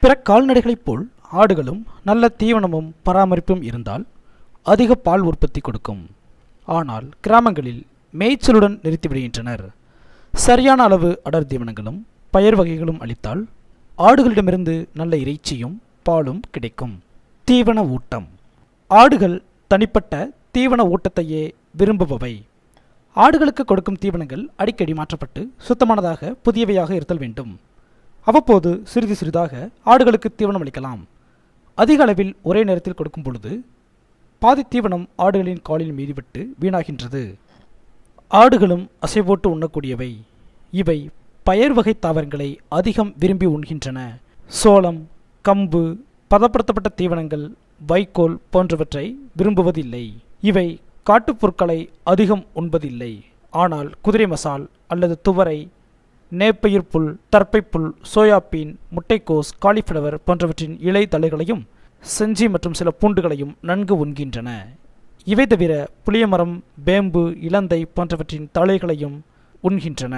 பிற கால்நடைகளைப் போல் ஆடுகளும் நல்ல தீவனமும் பராமரிப்பும் இருந்தால் அதிக பால் உற்பத்தி கொடுக்கும் ஆனால் கிராமங்களில் மேய்ச்சலுடன் நிறுத்திவிடுகின்றனர் சரியான அளவு அடர் தீவனங்களும் பயிர் வகைகளும் அளித்தால் ஆடுகளிடமிருந்து நல்ல இறைச்சியும் பாலும் கிடைக்கும் தீவன ஊட்டம் ஆடுகள் தனிப்பட்ட தீவன ஊட்டத்தையே விரும்புபவை ஆடுகளுக்கு கொடுக்கும் தீவனங்கள் அடிக்கடி மாற்றப்பட்டு சுத்தமானதாக புதியவையாக இருத்தல் வேண்டும் அவ்வப்போது சிறிது சிறிதாக ஆடுகளுக்கு தீவனம் அளிக்கலாம் அதிக அளவில் ஒரே நேரத்தில் கொடுக்கும் பொழுது பாதி தீவனம் ஆடுகளின் காலில் மீறிவிட்டு வீணாகின்றது ஆடுகளும் அசைவோட்டு உண்ணக்கூடியவை இவை பயர் வகை தாவரங்களை அதிகம் விரும்பி உண்கின்றன சோளம் கம்பு பதப்படுத்தப்பட்ட தீவனங்கள் வைக்கோல் போன்றவற்றை விரும்புவதில்லை இவை காட்டுப் பொருட்களை அதிகம் உண்பதில்லை ஆனால் குதிரை மசால் அல்லது துவரை நேப்பயிர் புல் தர்ப்பைப்புல் சோயாபீன் முட்டைக்கோஸ் காலிஃப்ளவர் போன்றவற்றின் இலை தழைகளையும் செஞ்சி மற்றும் சில பூண்டுகளையும் நன்கு உண்கின்றன இவை தவிர புளியமரம் பேம்பு இலந்தை போன்றவற்றின் தழைகளையும் உண்கின்றன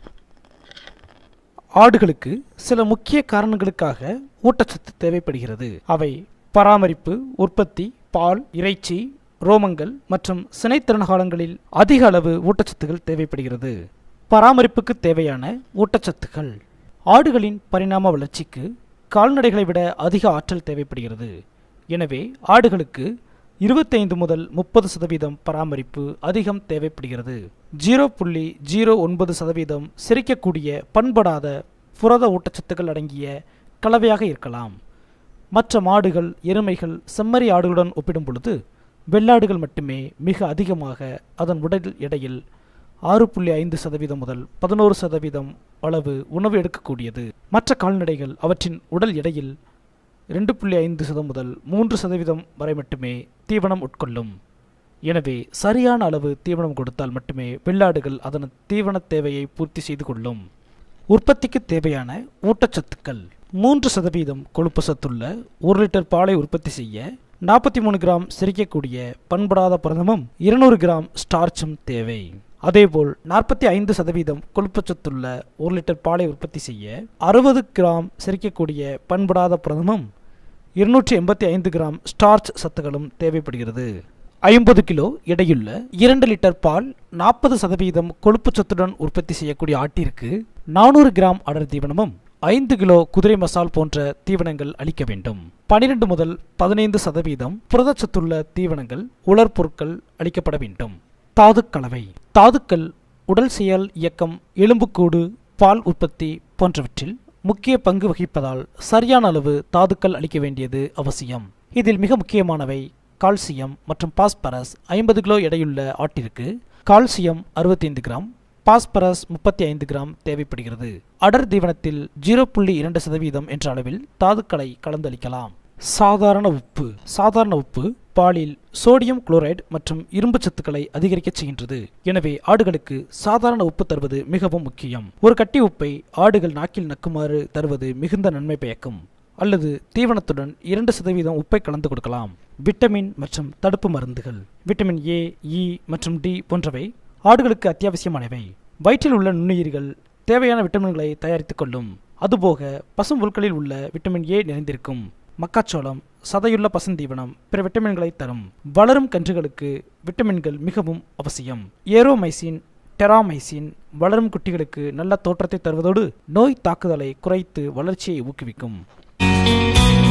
ஆடுகளுக்கு சில முக்கிய காரணங்களுக்காக ஊட்டச்சத்து தேவைப்படுகிறது அவை பராமரிப்பு உற்பத்தி பால் இறைச்சி ரோமங்கள் மற்றும் சினைத்திறன் காலங்களில் அதிக அளவு ஊட்டச்சத்துகள் தேவைப்படுகிறது பராமரிப்புக்கு தேவையான ஊட்டச்சத்துக்கள் ஆடுகளின் பரிணாம வளர்ச்சிக்கு கால்நடைகளை விட அதிக ஆற்றல் தேவைப்படுகிறது எனவே ஆடுகளுக்கு இருபத்தைந்து முதல் முப்பது சதவீதம் பராமரிப்பு அதிகம் தேவைப்படுகிறது ஜீரோ புள்ளி ஜீரோ ஒன்பது சதவீதம் சிரிக்கக்கூடிய பண்படாத புரத ஊட்டச்சத்துக்கள் அடங்கிய கலவையாக இருக்கலாம் மற்ற மாடுகள் எருமைகள் செம்மறி ஆடுகளுடன் ஒப்பிடும் பொழுது வெள்ளாடுகள் மட்டுமே மிக அதிகமாக அதன் உடல் எடையில் ஆறு புள்ளி ஐந்து சதவீதம் முதல் பதினோரு சதவீதம் அளவு உணவு எடுக்கக்கூடியது மற்ற கால்நடைகள் அவற்றின் உடல் எடையில் ரெண்டு புள்ளி ஐந்து சதம் முதல் மூன்று சதவீதம் வரை மட்டுமே தீவனம் உட்கொள்ளும் எனவே சரியான அளவு தீவனம் கொடுத்தால் மட்டுமே வெள்ளாடுகள் அதன் தீவன தேவையை பூர்த்தி செய்து கொள்ளும் உற்பத்திக்கு தேவையான ஊட்டச்சத்துக்கள் மூன்று சதவீதம் கொழுப்பு சத்துள்ள ஒரு லிட்டர் பாலை உற்பத்தி செய்ய நாற்பத்தி மூணு கிராம் சிரிக்கக்கூடிய பண்படாத புரதமும் இருநூறு கிராம் ஸ்டார்ச்சும் தேவை அதேபோல் நாற்பத்தி ஐந்து சதவீதம் கொழுப்புச்சத்துள்ள ஒரு லிட்டர் பாலை உற்பத்தி செய்ய அறுபது கிராம் சிரிக்கக்கூடிய பண்படாத புரதமும் இருநூற்றி எண்பத்தி ஐந்து கிராம் ஸ்டார்ச் சத்துகளும் தேவைப்படுகிறது ஐம்பது கிலோ எடையுள்ள இரண்டு லிட்டர் பால் நாற்பது சதவீதம் கொழுப்புச்சத்துடன் உற்பத்தி செய்யக்கூடிய ஆட்டிற்கு நானூறு கிராம் அடர் தீவனமும் ஐந்து கிலோ குதிரை மசால் போன்ற தீவனங்கள் அளிக்க வேண்டும் பனிரெண்டு முதல் பதினைந்து சதவீதம் புரதச்சத்துள்ள தீவனங்கள் உலர் பொருட்கள் அளிக்கப்பட வேண்டும் தாதுக் கலவை தாதுக்கள் உடல் செயல் இயக்கம் எலும்புக்கூடு பால் உற்பத்தி போன்றவற்றில் முக்கிய பங்கு வகிப்பதால் சரியான அளவு தாதுக்கள் அளிக்க வேண்டியது அவசியம் இதில் மிக முக்கியமானவை கால்சியம் மற்றும் பாஸ்பரஸ் ஐம்பது கிலோ எடையுள்ள ஆட்டிற்கு கால்சியம் அறுபத்தைந்து கிராம் பாஸ்பரஸ் முப்பத்தி ஐந்து கிராம் தேவைப்படுகிறது அடர் தீவனத்தில் ஜீரோ புள்ளி இரண்டு சதவீதம் என்ற அளவில் தாதுக்களை கலந்தளிக்கலாம் சாதாரண உப்பு சாதாரண உப்பு பாலில் சோடியம் குளோரைடு மற்றும் இரும்பு சத்துக்களை அதிகரிக்கச் செய்கின்றது எனவே ஆடுகளுக்கு சாதாரண உப்பு தருவது மிகவும் முக்கியம் ஒரு கட்டி உப்பை ஆடுகள் நாக்கில் நக்குமாறு தருவது மிகுந்த நன்மை பயக்கும் அல்லது தீவனத்துடன் இரண்டு சதவீதம் உப்பை கலந்து கொடுக்கலாம் விட்டமின் மற்றும் தடுப்பு மருந்துகள் விட்டமின் ஏ இ மற்றும் டி போன்றவை ஆடுகளுக்கு அத்தியாவசியமானவை வயிற்றில் உள்ள நுண்ணுயிர்கள் தேவையான விட்டமின்களை தயாரித்துக் கொள்ளும் அதுபோக பசும் புல்களில் உள்ள விட்டமின் ஏ நிறைந்திருக்கும் மக்காச்சோளம் சதையுள்ள பசுந்தீவனம் பிற விட்டமின்களை தரும் வளரும் கன்றுகளுக்கு விட்டமின்கள் மிகவும் அவசியம் ஏரோமைசின் டெராமைசின் வளரும் குட்டிகளுக்கு நல்ல தோற்றத்தை தருவதோடு நோய் தாக்குதலை குறைத்து வளர்ச்சியை ஊக்குவிக்கும்